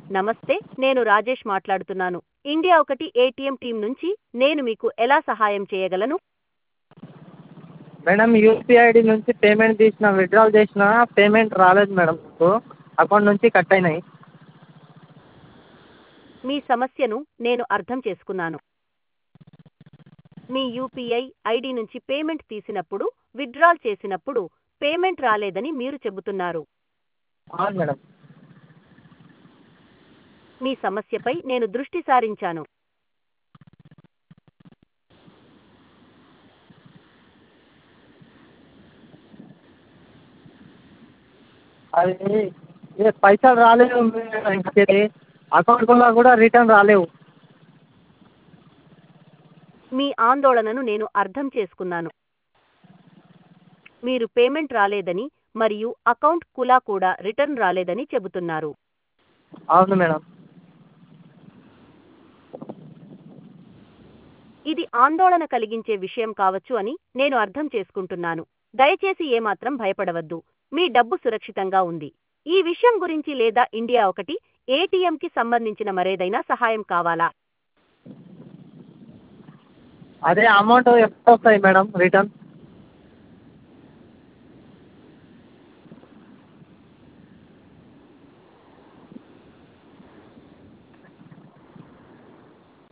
నమస్తే నేను రాజేష్ మాట్లాడుతున్నాను ఇండియా ఒకటి ఏటీఎం టీం నుంచి నేను మీకు ఎలా సహాయం చేయగలను మేడం యూపీఐ ఐడి నుంచి పేమెంట్ తీసిన విత్డ్రాల్ చేసిన పేమెంట్ రాలేదు మేడం నాకు అకౌంట్ నుంచి కట్ అయినాయి మీ సమస్యను నేను అర్థం చేసుకున్నాను మీ యూపీఐ ఐడి నుంచి పేమెంట్ తీసినప్పుడు విత్డ్రాల్ చేసినప్పుడు పేమెంట్ రాలేదని మీరు చెబుతున్నారు అవును మేడం మీ సమస్యపై నేను దృష్టి సారించాను అది ఏ పైసలు రాలేవు మేడం ఇంకైతే అకౌంట్లో కూడా రిటర్న్ రాలేవు మీ ఆందోళనను నేను అర్థం చేసుకున్నాను మీరు పేమెంట్ రాలేదని మరియు అకౌంట్ కులా కూడా రిటర్న్ రాలేదని చెబుతున్నారు అవును మేడం ఇది ఆందోళన కలిగించే విషయం కావచ్చు అని నేను అర్థం చేసుకుంటున్నాను దయచేసి ఏమాత్రం భయపడవద్దు మీ డబ్బు సురక్షితంగా ఉంది ఈ విషయం గురించి లేదా ఇండియా ఒకటి ఏటీఎంకి సంబంధించిన మరేదైనా సహాయం కావాలా అదే అమౌంట్ ఎప్పుడు వస్తాయి మేడం రిటర్న్